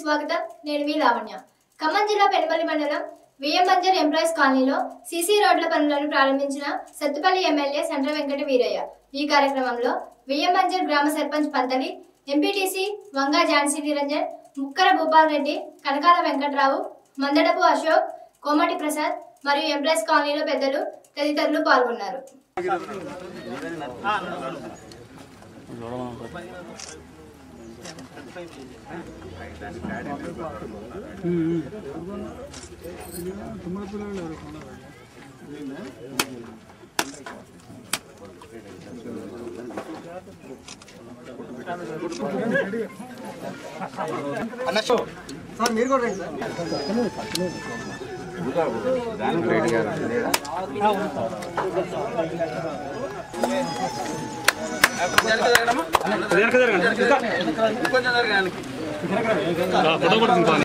స్వాగతం నేను మీ లావణ్య ఖమ్మం జిల్లా పెనుబల్లి మండలం విఎం బంజర్ ఎంప్లాయీస్ కాలనీలో సీసీ రోడ్ల పనులను ప్రారంభించిన సత్తుపల్లి ఎమ్మెల్యే సండ్ర వెంకట వీరయ్య ఈ కార్యక్రమంలో విఎం బంజర్ గ్రామ సర్పంచ్ పంతలి ఎంపీటీసీ వంగా ఝాన్సీ నిరంజన్ ముక్కర భూపాల్ రెడ్డి కనకాల వెంకట్రావు మందడపు అశోక్ కోమటి ప్రసాద్ మరియు ఎంప్లాయీస్ కాలనీలో పెద్దలు తదితరులు పాల్గొన్నారు సార్ మీరు కూడా రండి సార్ ఫోటో పడుతుంది